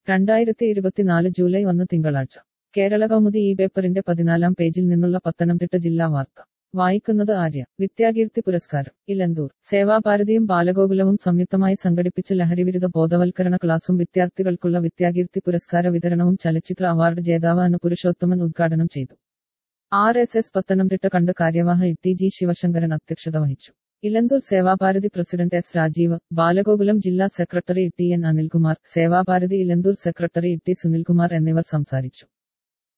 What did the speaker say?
രണ്ടായിരത്തി ഇരുപത്തിനാല് ജൂലൈ ഒന്ന് തിങ്കളാഴ്ച കേരള കൗമുദി ഈ പേപ്പറിന്റെ പതിനാലാം പേജിൽ നിന്നുള്ള പത്തനംതിട്ട ജില്ലാ വാർത്ത വായിക്കുന്നത് ആര്യ വിദ്യാകീർത്തി പുരസ്കാരം ഇലന്തൂർ സേവാഭാരതിയും ബാലഗോകുലവും സംയുക്തമായി സംഘടിപ്പിച്ച ലഹരിവിരുദ്ധ ബോധവൽക്കരണ ക്ലാസും വിദ്യാർത്ഥികൾക്കുള്ള വിദ്യാകീർത്തി പുരസ്കാര വിതരണവും ചലച്ചിത്ര അവാർഡ് ജേതാവ് അനു പുരുഷോത്തമൻ ഉദ്ഘാടനം ചെയ്തു ആർ എസ് എസ് പത്തനംതിട്ട കണ്ട് കാര്യവാഹ ടി ജി ശിവശങ്കരൻ അധ്യക്ഷത വഹിച്ചു ഇലന്തൂർ സേവാഭാരതി പ്രസിഡന്റ് എസ് രാജീവ് ബാലഗോകുലം ജില്ലാ secretary T N Anilkumar Sevabharathi Elanthoor secretary T Sunilkumar എന്നിവർ സംസാരിച്ചു